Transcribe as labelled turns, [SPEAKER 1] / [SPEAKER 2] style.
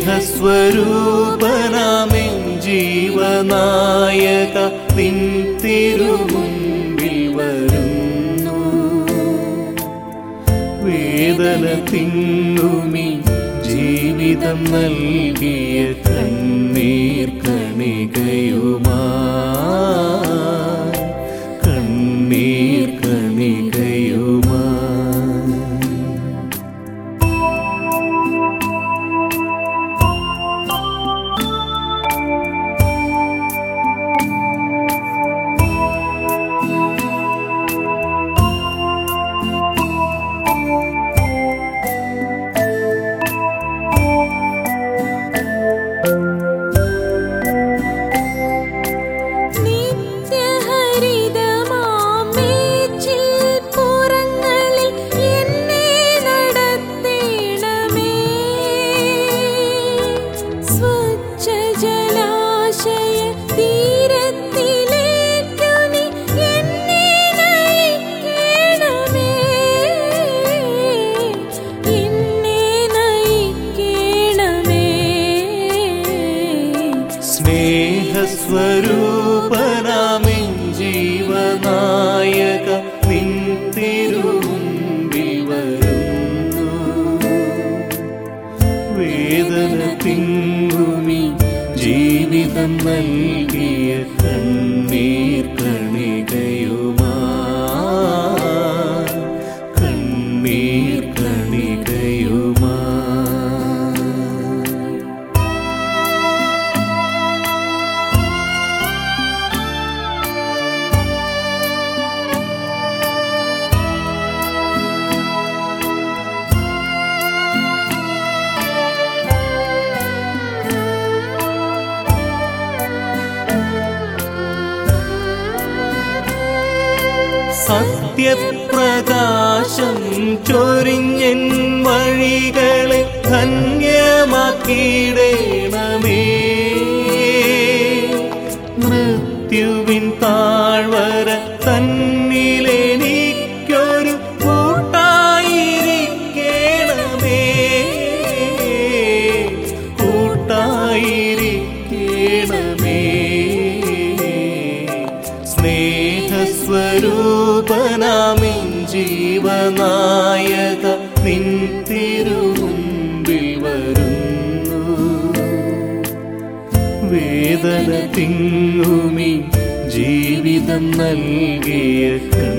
[SPEAKER 1] സ്നേഹസ്വരൂപനാമിൻ ജീവനായക നിൻ തിരുമുൻപിൽ വരുന്നു വേദന തിങ്ങുമി ജീവിതം നൽകിയ കണ്ണീർ കണികയുമാ കണ്ണീർ കണികയുമാ
[SPEAKER 2] നിത്യഹരിതമാമേച്ചിൽ പുറങ്ങളിൽ എന്നെ നടത്തേണമേ സ്വച്ഛ ജലാശയ തീരത്തിലേക്കു നീ എന്നെ നയിക്കണമേ എന്നെ നയിക്കണമേ
[SPEAKER 1] സ്നേഹസ്വരൂപനാമിൻ ജീവനായക നിൻ തിരുമുൻപിൽ വരുന്നു വേദന തിങ്ങുമി ജീവിതം നൽകിയ കണ്ണീർ കണികയുമാ കണ്ണീർ കണികയുമാ സത്യപ്രകാശം ചൊരിഞ്ഞൻ വഴികളെ ധന്യമാക്കിയിടേണമേ മൃത്യുവിൻ താഴ്വര തന്നിലെനിക്കൊരു കൂട്ടായിരിക്കണമേ കൂട്ടായിരിക്കണമേ സ്നേഹസ്വരൂപനാമിൻ ജീവനായക നിൻ തിരുമുൻപിൽ വരുന്നു വേദന തിങ്ങുമി ജീവിതം നൽകിയ